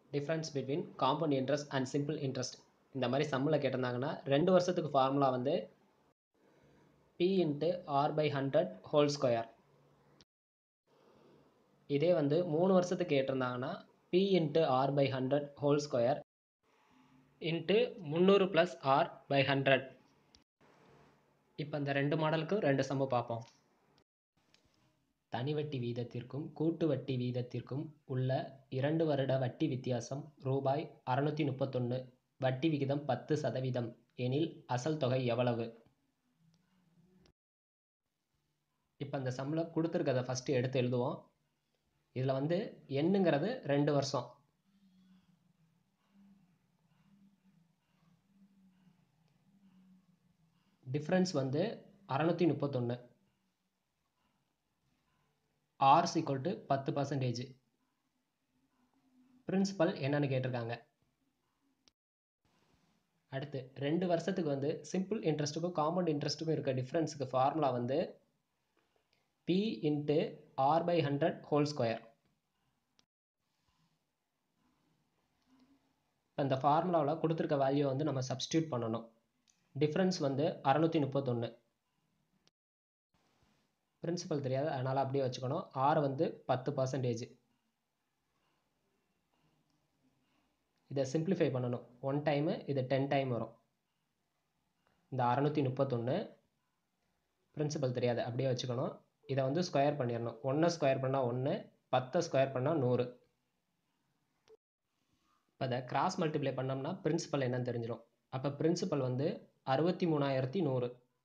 difference between compound interest and simple interest இந்த மாதிரி சம்மில் கேட்டிருந்தாங்கன்னா ரெண்டு வருஷத்துக்கு ஃபார்முலா வந்து P into R by hundred whole square இதே வந்து மூணு வருஷத்துக்கு கேட்டிருந்தாங்கன்னா P into R by hundred whole square into முந்நூறு ப்ளஸ் ஆர் பை ஹண்ட்ரட் இப்போ இந்த ரெண்டு மாடலுக்கும் ரெண்டு சம்மு பார்ப்போம் தனி வட்டி வீதத்திற்கும் கூட்டு வட்டி வீதத்திற்கும் உள்ள இரண்டு வருட வட்டி வித்தியாசம் ரூபாய் அறநூற்றி முப்பத்தொன்று வட்டி விகிதம் பத்து சதவீதம் எனில் அசல் தொகை எவ்வளவு இப்போ இந்த சம்மில் கொடுத்துருக்கதை ஃபஸ்ட்டு எடுத்து எழுதுவோம் இதில் வந்து எண்ணுங்கிறது ரெண்டு வருஷம் டிஃப்ரென்ஸ் வந்து அறநூற்றி முப்பத்தொன்று ஆர்ஸ் ஈக்குவல் டு பத்து பர்சன்டேஜ் பிரின்சிபல் என்னன்னு கேட்டிருக்காங்க அடுத்து ரெண்டு வருஷத்துக்கு வந்து சிம்பிள் இன்ட்ரெஸ்ட்டுக்கும் காம்பவுண்ட் இன்ட்ரெஸ்ட்டுக்கும் இருக்க டிஃப்ரென்ஸுக்கு ஃபார்முலா வந்து P into R by hundred whole square இப்போ இந்த ஃபார்முலாவில் கொடுத்துருக்க வேல்யூ வந்து நம்ம சப்ஸ்டியூட் பண்ணணும் டிஃப்ரென்ஸ் வந்து அறநூற்றி முப்பத்தொன்று பிரின்சிபல் தெரியாது அதனால் அப்படியே வச்சுக்கணும் ஆர் வந்து பத்து பர்சன்டேஜ் இதை சிம்பிளிஃபை பண்ணணும் ஒன் டைமு இது டென் டைம் வரும் இந்த அறநூற்றி முப்பத்தொன்று பிரின்சிபல் தெரியாது அப்படியே வச்சுக்கணும் இதை வந்து ஸ்கொயர் பண்ணிடணும் ஒன்றை ஸ்கொயர் பண்ணால் ஒன்று பத்தை ஸ்கொயர் பண்ணால் நூறு இப்போ அதை கிராஸ் மல்டிப்ளை பண்ணோம்னா பிரின்சிபல் என்னன்னு தெரிஞ்சிடும் அப்போ பிரின்சிபல் வந்து அறுபத்தி மூணாயிரத்தி நூறு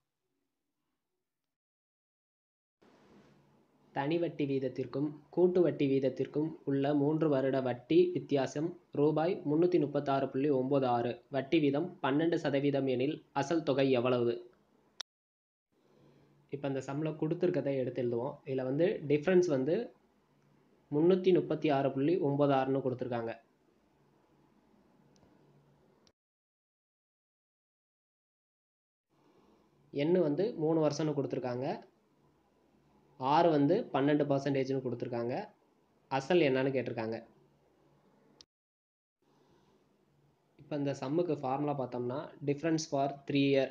தனி வட்டி வீதத்திற்கும் கூட்டு வட்டி வீதத்திற்கும் உள்ள மூன்று வருட வட்டி வித்தியாசம் ரூபாய் முந்நூற்றி முப்பத்தாறு புள்ளி ஒம்பது ஆறு வட்டி வீதம் பன்னெண்டு சதவீதம் எனில் அசல் தொகை எவ்வளவு இப்போ இந்த சம்மில் கொடுத்துருக்கதை எடுத்து எழுதுவோம் இதில் வந்து டிஃப்ரென்ஸ் வந்து முந்நூற்றி முப்பத்தி ஆறு புள்ளி ஒம்பது ஆறுன்னு கொடுத்துருக்காங்க எண்ணு வந்து மூணு வருஷம்னு கொடுத்துருக்காங்க ஆறு வந்து பன்னெண்டு பர்சன்டேஜ்னு கொடுத்துருக்காங்க அசல் என்னன்னு கேட்டிருக்காங்க இப்போ இந்த சம்முக்கு ஃபார்முலா பார்த்தோம்னா difference for three year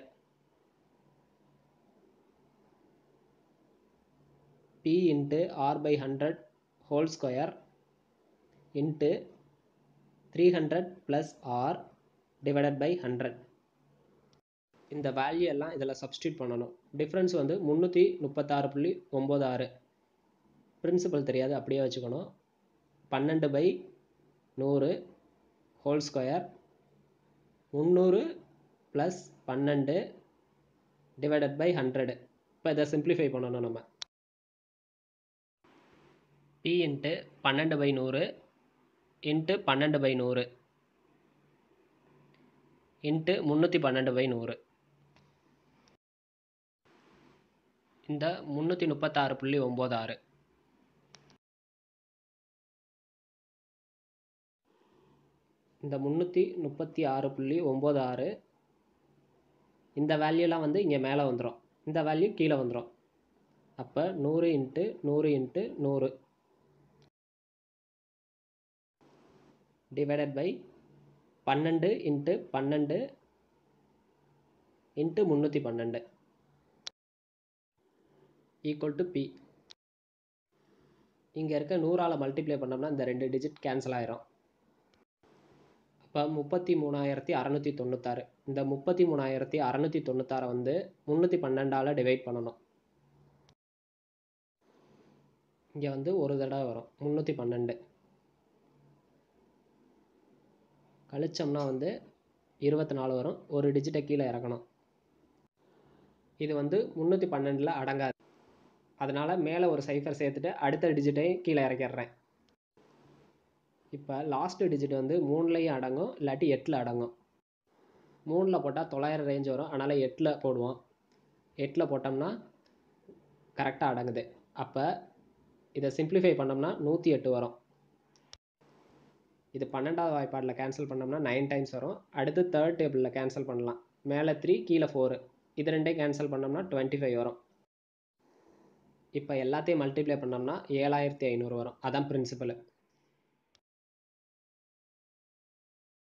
P into R by hundred whole square into three hundred plus R divided by hundred இந்த வேல்யூ எல்லாம் இதில் சப்ஸ்டியூட் பண்ணணும் டிஃப்ரென்ஸ் வந்து முந்நூற்றி முப்பத்தாறு புள்ளி ஒம்பது ஆறு பிரின்சிபல் தெரியாது அப்படியே வச்சுக்கணும் பன்னெண்டு பை நூறு ஹோல் ஸ்கொயர் முந்நூறு ப்ளஸ் பன்னெண்டு டிவைடட் பை ஹண்ட்ரடு இப்போ இதை சிம்பிளிஃபை பண்ணணும் நம்ம பி இன்ட்டு பன்னெண்டு பை நூறு இன்ட்டு பன்னெண்டு பை நூறு இன்ட்டு முந்நூற்றி பன்னெண்டு பை நூறு இந்த முந்நூற்றி முப்பத்தாறு புள்ளி ஒம்பது ஆறு இந்த முந்நூற்றி முப்பத்தி ஆறு புள்ளி ஒம்பது ஆறு இந்த வேல்யூலாம் வந்து இங்கே மேலே வந்துடும் இந்த வேல்யூ கீழே வந்துடும் அப்போ நூறு இன்ட்டு நூறு இன்ட்டு நூறு டிவைடட் பை பன்னெண்டு இன்ட்டு பன்னெண்டு இன்ட்டு முந்நூற்றி பன்னெண்டு ஈக்குவல் டு பி இங்கே இருக்க நூறால் மல்டிப்ளை பண்ணோம்னா இந்த ரெண்டு டிஜிட் கேன்சல் ஆயிரும் அப்போ முப்பத்தி மூணாயிரத்தி அறநூற்றி தொண்ணூத்தாறு இந்த முப்பத்தி மூணாயிரத்தி அறநூற்றி தொண்ணூத்தாறை வந்து முந்நூற்றி பன்னெண்டால் டிவைட் பண்ணணும் இங்கே வந்து ஒரு தடவை வரும் முந்நூற்றி பன்னெண்டு கழிச்சோம்னா வந்து இருபத்தி நாலு வரும் ஒரு டிஜிட்டை கீழே இறக்கணும் இது வந்து முந்நூற்றி பன்னெண்டில் அடங்காது அதனால் மேலே ஒரு சைஃபர் சேர்த்துட்டு அடுத்த டிஜிட்டையும் கீழே இறக்கிடுறேன் இப்போ லாஸ்ட்டு டிஜிட் வந்து மூணுலேயும் அடங்கும் இல்லாட்டி எட்டில் அடங்கும் மூணில் போட்டால் தொள்ளாயிரம் ரேஞ்ச் வரும் அதனால் எட்டில் போடுவோம் எட்டில் போட்டோம்னா கரெக்டாக அடங்குது அப்போ இதை சிம்பிளிஃபை பண்ணோம்னா நூற்றி எட்டு வரும் இது பன்னெண்டாவது வாய்ப்பாடில் கேன்சல் பண்ணோம்னா நைன் டைம்ஸ் வரும் அடுத்து தேர்ட் டேபிளில் கேன்சல் பண்ணலாம் மேலே த்ரீ கீழே ஃபோரு இது ரெண்டையும் கேன்சல் பண்ணோம்னா டுவெண்ட்டி ஃபைவ் வரும் இப்போ எல்லாத்தையும் மல்டிப்ளை பண்ணோம்னா ஏழாயிரத்தி ஐநூறு வரும் அதான் பிரின்சிபல்